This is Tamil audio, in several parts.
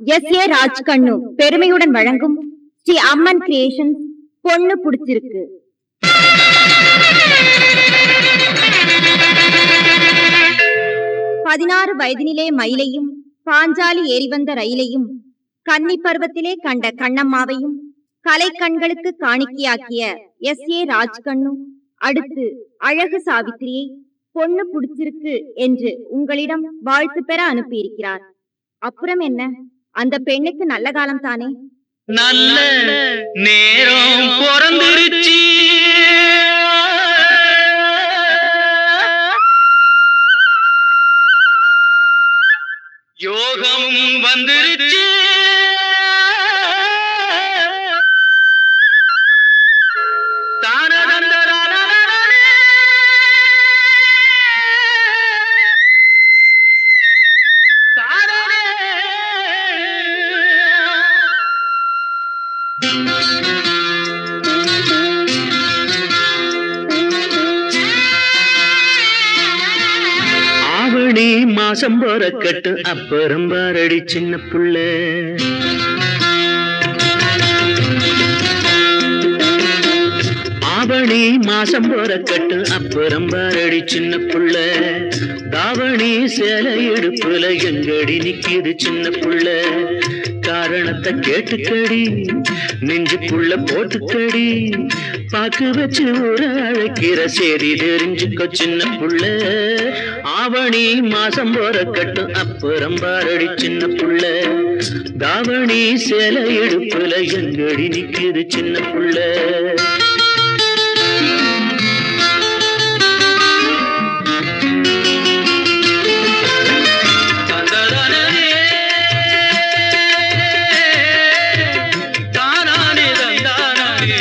எஸ் ஏ ராஜ்கண்ணு பெருமையுடன் வழங்கும் ஸ்ரீ அம்மன் கிரியேஷன் பொண்ணு புடிச்சிருக்கு பதினாறு வயதினிலே மயிலையும் பாஞ்சாலி ஏறி வந்த ரயிலையும் கன்னி பருவத்திலே கண்ட கண்ணம்மாவையும் கலை கண்களுக்கு காணிக்கையாக்கிய எஸ் ஏ ராஜ்கண்ணு அடுத்து அழகு சாவித்திரியை பொண்ணு புடிச்சிருக்கு என்று உங்களிடம் வாழ்த்து பெற அனுப்பியிருக்கிறார் அப்புறம் என்ன அந்த பெண்ணுக்கு நல்ல காலம் தானே நல்ல நேரம் பிறந்துருச்சு யோகம் வந்துருச்சு தானதந்தரானே. தானே. ஆவணி மாசம் போறக்கட்டு அப்புறம் பாரடி சின்ன புள்ள ஆவணி மாசம் போறக்கட்டு அப்புறம் பாரடி சின்ன புள்ள தாவணி சேலை இடுப்புல எங்கடி நிக்கிது சின்ன புள்ள காரணத்தை கேட்டுக்கடி நெஞ்சுக்குள்ள போட்டுக்கடி பாக்கு வச்சு ஒரு அழைக்கிற சேரி தெரிஞ்சுக்கோ சின்ன புள்ள ஆவணி மாசம் போற கட்டும் அப்புறம் பாரடி சின்ன புள்ள தாவணி சேலை இடுப்புல எங்கடி நிக்குது சின்ன புள்ள தானானே தந்தானானே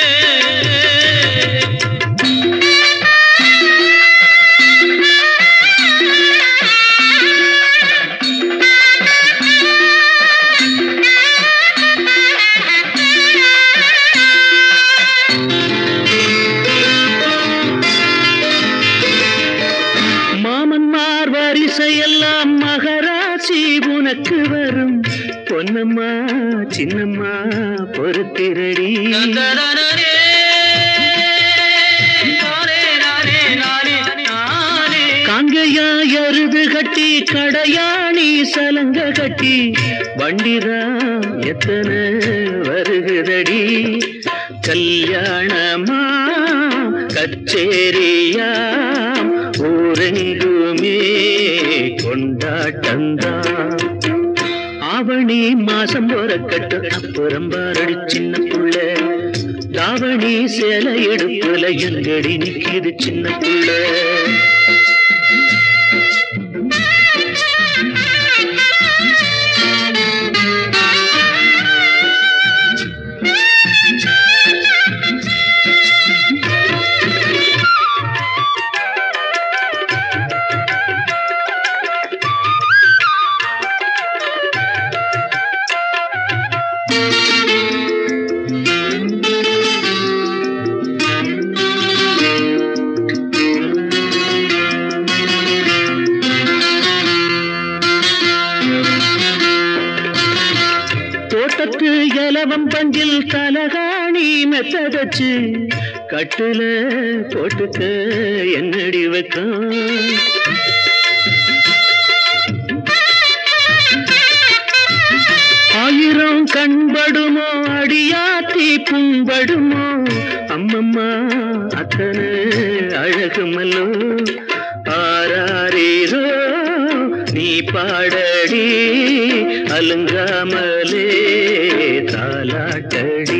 மாமன்மார் வரிசையெல்லாம் மகராசி உனக்கு வரும் பொன்னம்மா சின்னம்மா பொறுத்திரடி காங்கையா எருது கட்டி கடையாணி சலங்க கட்டி வண்டிதான் எத்தனை வருகுதடி கல்யாணமா கச்சேரியா ஊரெங்குமே கொண்டாட்டந்தான் ஆவணி மாசம் போறக்கட்டு அப்புறம் பாரடி சின்ன புள்ள தாவணி சேலை எடுப்புல எங்கடி நிக்கிது சின்ன புள்ள தோட்டத்து இலவம் பஞ்சில் தலகாணி மெத்ததச்சு கட்டுல போட்டுக்க என்னடி வைக்கும் ஆயிரம் கண்படுமோ அடியாத்தி புண்படுமோ அம்மம்மா அத்தனை அழகுமல்லோ ஆராரீரோ நீ பாடடி அலுங்காமலே தாலாட்டடி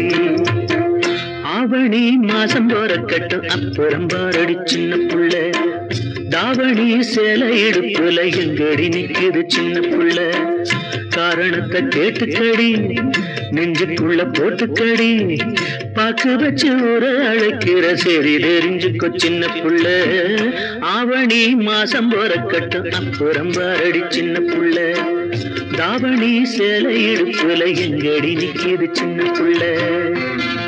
ஆவணி மாசம் போற கட்டும் அப்புறம் பாரடி சின்ன புள்ள தாவணி சேலை இடுப்புல எங்கடி நிக்குது சின்ன புள்ள காரணத்தை கேட்டுக்கடி நெஞ்சுக்குள்ள போட்டுக்கடி பாக்கு வச்சு ஒரு அழைக்கிற சரி தெரிஞ்சுக்கோ சின்ன புள்ள ஆவணி மாசம் போற கட்டும் அப்புறம் பாரடி சின்ன புள்ள தாவணி சேலை இடுப்புல எங்கடி நிக்கிது சின்ன புள்ள